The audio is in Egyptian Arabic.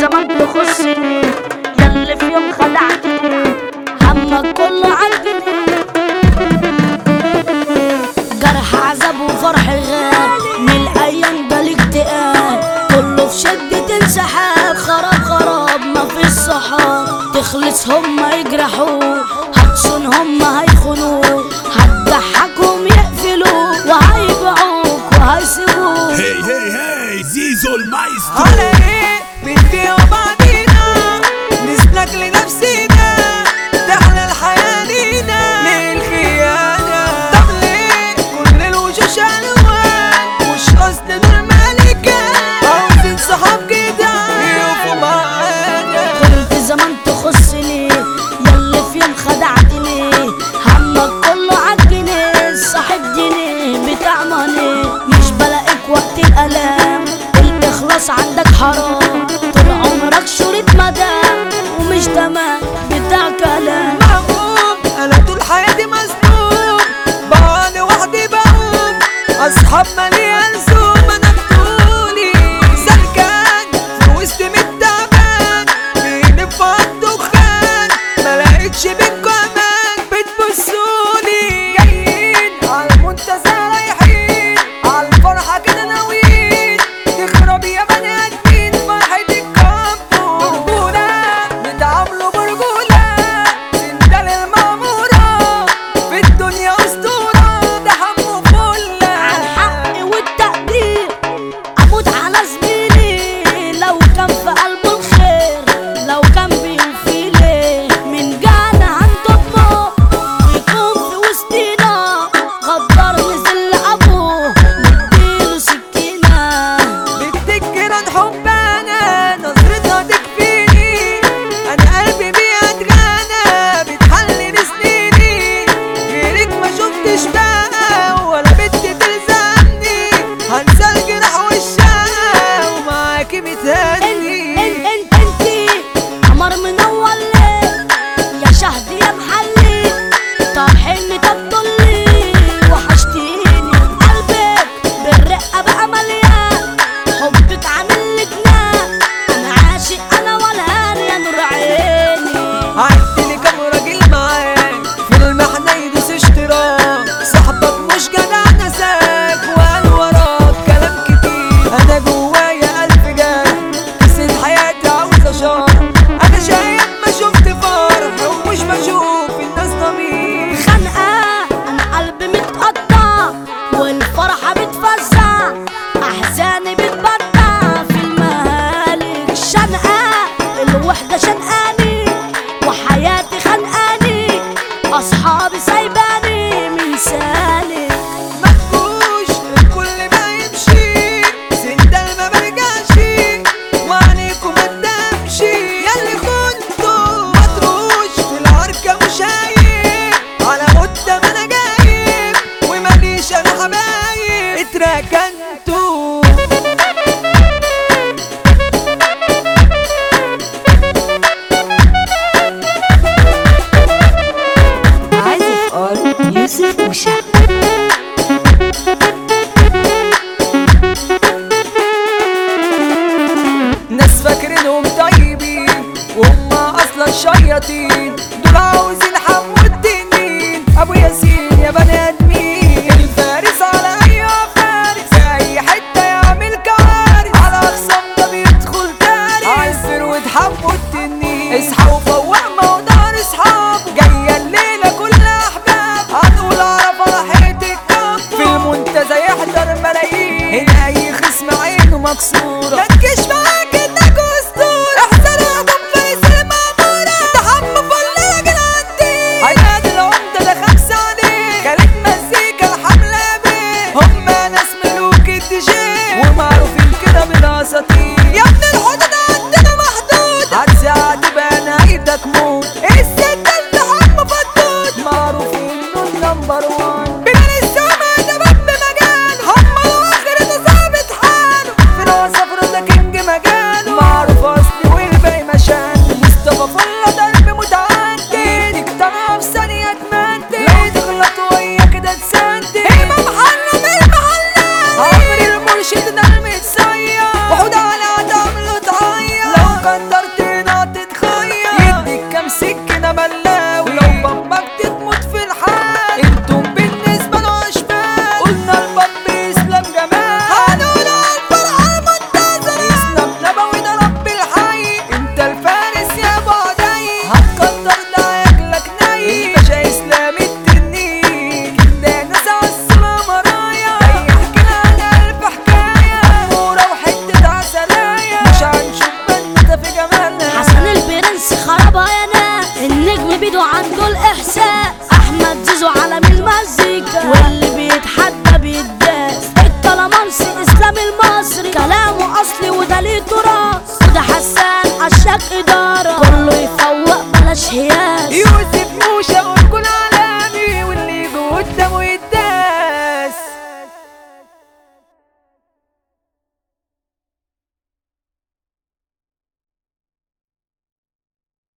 زمان تخصني ياللي في يوم خدعتني همك كله عالجني جرح عذاب وفرح غاب من الايام ده الاكتئاب كله في شدة انسحاب خراب خراب ما في الصحاب تخلص هما يجرحوه هتصون هما هيخونوه هتضحكهم يقفلوه وهيبيعوك وهيسيبوك هي هي هي زيزو المايسترو على ايه بنبيع بعضينا نسلك لنفسينا تحلى الحياة لينا ليه الخيانة طب ليه كل الوشوش ألوان مش قصد دول ملكة عاوزين صحاب كده يقفوا معانا كنت زمان تخصني ياللي في يوم خدعتني همك كله عالجنيه صاحب ديني بتاع ماني مش بلاقيك وقت الالام الاخلاص عندك حرام طول عمرك شريط مدام ومش تمام بتاع كلام مهموم انا طول حياتي مصدوم بقى وحدي بقوم اصحاب مالي الزوم انا بطولي سلكان في وسط متعبان بيني في الدخان ما لقيتش بينكم امان بتبصولي جايين على المنتزه رايحين على الفرحه كده ناويين تخرب يا بني ادمين فرحه الكامبو برجوله بتعاملوا برجوله سندال الماموره في الدنيا اسطوره ده حمو فله عن حقي والتقدير اموت على زميلي لو كان في قلبه الخير لو كان بيوفي ليه من جانا هنضمه يكون في وسطينا غدار نزل ابوه نديله سكينه بتذكر حبنا نظرتها تكفيني انا قلبي بيها اتغنى بتحلل سنيني غيرك ما شفتش بقى ولا بنت تلزمني هنسى الجرح والشقا ومعاكي انت متهني انت انت انتي قمر منور ليه يا شهد يا محلي طرحني تبطلي وحشتيني قلبك بالرقه بقى مليان حبك عامل لي جنان انا عاشق انا ولا يا نور عيني عدتلي كام راجل معاك في المحنة يدوس اشتراك صاحبك مش جدع نساك وقال وراك كلام كتير انا جوايا الف جرح قصة حياتي عاوزة شرح انا شايف ما شفت فرح ومش بشوف الناس ضمير خنقه انا قلبي متقطع والفرحه بتفزع احزاني بتبدع في المهالك شنقه الوحده شنقاني وحياتي خنقاني اصحابي سايباني من سالك مفكوش الكل ما يمشي سندال ما برجعش وعنيكم ما تدمشي ياللي كنتوا مطروش في العركة مش هايب على مدة ما انا جايب وماليش انا حبايب اتركنتوا عازف ار يوسف وشا ناس فاكرينهم طيبين وهم اصلا شياطين دول عاوزين حمو التنين ابو ياسين يا بني ادمين الفارس على اي فارس في اي حته يعمل كوارث على اقسام ده بيدخل تاريخ عالسر وتحمو التنين اصحى وفوق ما هو دار اصحاب جايه الليله كلها احباب هنقول على فرحه الكف في المنتزه يحضر ملايين هنا اي خصم عينه مكسوره ما تجيش معاك انك اسطوره احسن اقدم فارس الماموره ده حمو فل راجل عندي عياد العمده ده خمسه عليه خالد مزيكا الحمله بيه هم ناس ملوك الديجي ومعروفين كده بالاساطير يا ابن الحدود عندنا محدود هتساعد تبقى نهايتك موت الست اللي حمو فتوت معروف انه النمبر وان بلال السما ده باب مجال هم الاخر ده ظابط حاله في الوصف ده كينج مجال اي تراث وده حسان عشاق ادارة